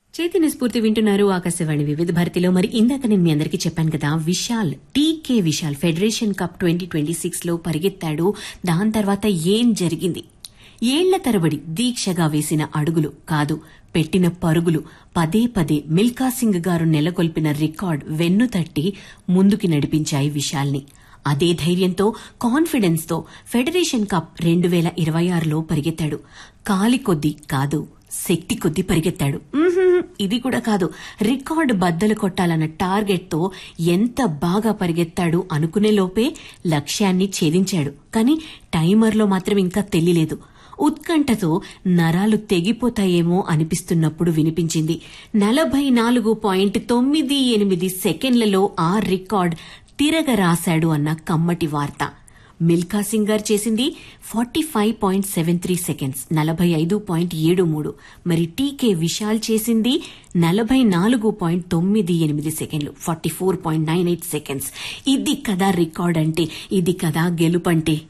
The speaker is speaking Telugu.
చైతన్య స్ఫూర్తి వింటున్నారు ఆకాశవాణి వివిధ భారతిలో మరి ఇందాక నేను మీ అందరికీ చెప్పాను కదా Vishal TK Vishal federation cup twenty twenty six లో పరిగెత్తాడు దాని తర్వాత ఏం జరిగింది ఏళ్ల తరబడి దీక్షగా వేసిన అడుగులు కాదు పెట్టిన పరుగులు పదే పదే మిల్కా సింగ్ గారు నెలకొల్పిన రికార్డ్ వెన్ను తట్టి ముందుకి నడిపించాయి విశాల్ని అదే ధైర్యంతో కాన్ఫిడెన్స్ తో ఫెడరేషన్ కప్ రెండు వేల ఇరవై ఆరులో పరిగెత్తాడు కాలి కొద్దీ కాదు శక్తి కొద్దీ పరిగెత్తాడు మ్మ్హ్మ్, ఇది కూడా కాదు రికార్డు బద్దలు కొట్టాలన్న టార్గెట్ తో ఎంత బాగా పరిగెత్తాడు అనుకునే లోపే లక్ష్యాన్ని ఛేదించాడు కానీ టైమర్లో మాత్రం ఇంకా తెలియలేదు ఉత్కంఠతో నరాలు తెగిపోతాయేమో అనిపిస్తున్నప్పుడు వినిపించింది నలభై నాలుగు పాయింట్ తొమ్మిది ఎనిమిది సెకండ్లలో ఆ రికార్డ్ తిరగరాశాడు అన్న కమ్మటి వార్త మిల్కా సింగ్ గారు చేసింది forty five point seven three seconds నలభై ఐదు పాయింట్ ఏడు మూడు మరి టీకే విశాల్ చేసింది నలభై నాలుగు పాయింట్ తొమ్మిది ఎనిమిది సెకండ్లు forty four point nine eight seconds ఇది కదా రికార్డ్ అంటే ఇది కదా గెలుపంటే